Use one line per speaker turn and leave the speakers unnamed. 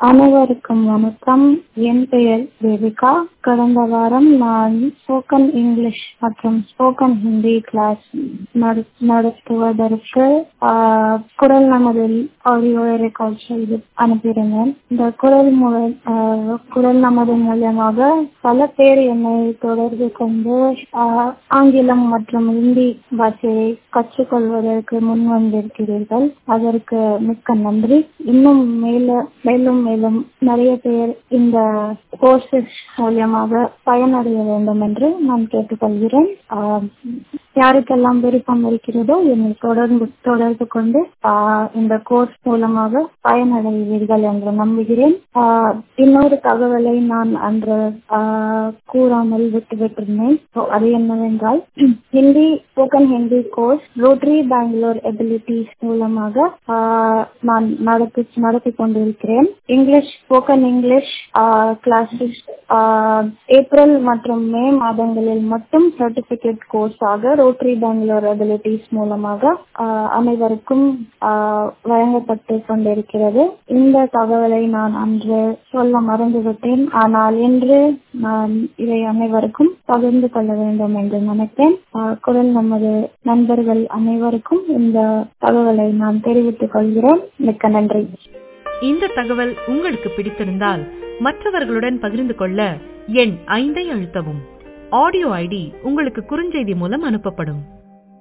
அனைவருக்கும் வணக்கம் என் பெயர் தேவிகா கடந்த வாரம் நான் ஸ்போக்கன் இங்கிலீஷ் மற்றும் ஸ்போக்கன் ஹிந்தி கிளாஸ் நடத்துவதற்கு ஆஹ், குரல் நமதில் ஆடியோ ரெக்கார்ட் செய்து அனுப்பியிருந்தேன் இந்த குரல் மூலம் ஆஹ், குரல் நமது மூலியமாக பல பேர் என்னை தொடர்பு கொண்டு ஆஹ், ஆங்கிலம் மற்றும் ஹிந்தி பாஷையை கற்றுக்கொள்வதற்கு முன் வந்திருக்கிறீர்கள் அதற்கு மிக்க நன்றி இன்னும் மேல மேலும் மேலும் நிறைய பேர் இந்த கோர்சஸ் மூலியமாக பயனடைய வேண்டும் என்று நான் கேட்டுக்கொள்கிறேன் ஆஹ், யாருக்கெல்லாம் விருப்பம் இருக்கிறதோ என்னை தொடர்பு தொடர்பு கொண்டு ஆஹ், இந்த கோர்ஸ் மூலமாக பயனடைவீர்கள் என்று நம்புகிறேன் ஆஹ், இன்னொரு தகவலை நான் அன்று ஆஹ், கூறாமல் விட்டுவிட்டிருந்தேன் So, அது என்னவென்றால் Hindi spoken Hindi course Rotary Bangalore abilities மூலமாக ஆஹ், நான் நடத்தி நடத்தி கொண்டிருக்கிறேன் English spoken English classes April மற்றும் மே மாதங்களில் மட்டும் சர்டிபிகேட் கோர்ஸாக ரோட்டரி பெங்களூர் எபிலிட்டிஸ் மூலமாக ஆஹ், அனைவருக்கும் ஆஹ், வழங்கப்பட்டு கொண்டிருக்கிறது இந்த தகவலை நான் அன்று சொல்ல மறந்துவிட்டேன் ஆனால் இன்று நான் இதை அனைவருக்கும் பகிர்ந்து கொள்ள வேண்டும் என்று நினைத்தேன் ஆஹ், குரல் நமது நண்பர்கள் அனைவருக்கும் இந்த தகவலை நான் தெரிவித்துக் கொள்கிறேன் மிக்க நன்றி
இந்த தகவல் உங்களுக்கு பிடித்திருந்தால் மற்றவர்களுடன் பகிர்ந்து கொள்ள எண் ஐந்தை அழுத்தவும் ஆடியோ ஐடி உங்களுக்கு குறுஞ்செய்தி மூலம் அனுப்பப்படும்